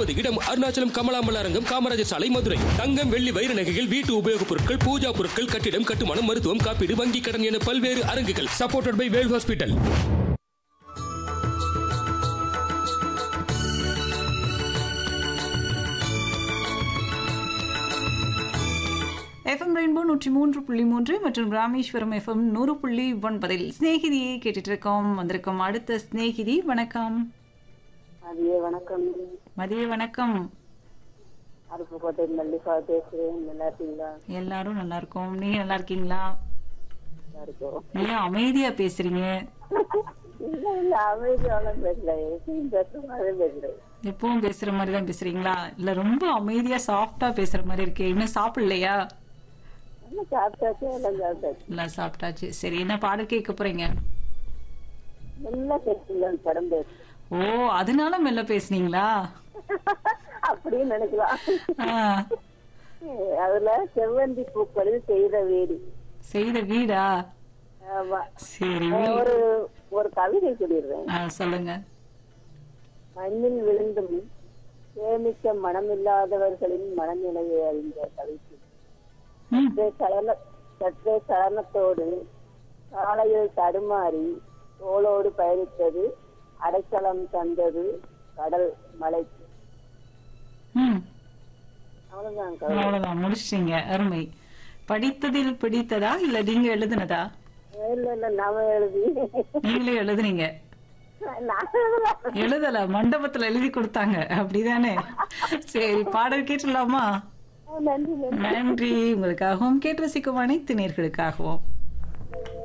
ஒன்பது இடம் அருணாச்சலம் கமலாம்பல் அரங்கம் காமராஜர் சாலை மதுரை தங்கம் வெள்ளி வைர நகைகள் வீட்டு உபயோகப் பொருட்கள் பூஜா பொருட்கள் கட்டிடம் கட்டுமானம் மருத்துவம் காப்பீடு வங்கி கடன் என பல்வேறு அரங்குகள் supported by Vel hospital FM rainbow நூற்றி மூன்று புள்ளி மூன்று மற்றும் ராமேஸ்வரம் எஃப்எம் நூறு புள்ளி ஒன்பதில் சிநேகிதியை கேட்டுட்டு இருக்கோம் வந்திருக்கோம் அடுத்த சிநேகிதி வணக்கம் மதிய வணக்கம் மதிய வணக்கம் அருப்புக்கோட்டை மல்லிகா பேசுறேன் நல்லா இருக்கீங்களா எல்லாரும் நல்லா இருக்கோம் நீங்க நல்லா இருக்கீங்களா நல்லா இருக்கோம் நீங்க அமைதியா பேசுறீங்க இல்ல இல்ல அமைதியால பேசல எப்பயும் பேசுற மாதிரி பேசுறேன் எப்பவும் பேசுற மாதிரி தான் பேசுறீங்களா இல்ல ரொம்ப அமைதியா சாஃப்டா பேசுற மாதிரி இருக்கு இன்னும் சாப்பிடலையா என்ன சாப்பிட்டாச்சு எல்லாம் சாப்பிட்டாச்சு எல்லாம் சாப்பிட்டாச்சு சரி என்ன பாடல் கேட்க போறீங்க நல்லா பேசுங்க படம் பேசு ஓ அதனால மெல்ல பேசுனீங்களா அப்படின்னு நினைக்கலாம் ஆ, அதுல செவ்வந்தி பூக்களில் செய்த வீடு செய்த வீடா ஆமா சரி நான் ஒரு ஒரு கவிதை சொல்லிடுறேன் ஆ, சொல்லுங்க மண்ணில் விழுந்தும் சேமிக்க மனமில்லாதவர்களின் மனநிலையை அறிந்த கவிதை ம், சற்றே சலன சற்றே சலனத்தோடு சாலையில் தடுமாறி தோளோடு பயணித்தது அடைக்கலம் தந்தது கடல் மலை ம். அவ்வளவுதான் கவி. அவ்வளவுதான் முடிச்சிட்டீங்க அருமை படித்ததில் பிடித்ததா இல்ல நீங்க எழுதுனதா இல்ல இல்ல நாம எழுதி நீங்களே எழுதுனீங்க நான் எழுதல. எழுதல மண்டபத்துல எழுதி கொடுத்தாங்க அப்படிதானே சரி பாடல் கேட்டுடலாமா நன்றி நன்றி நன்றி உங்களுக்காகவும் கேட்டு ரசிக்கும் அனைத்து நேர்களுக்காகவும்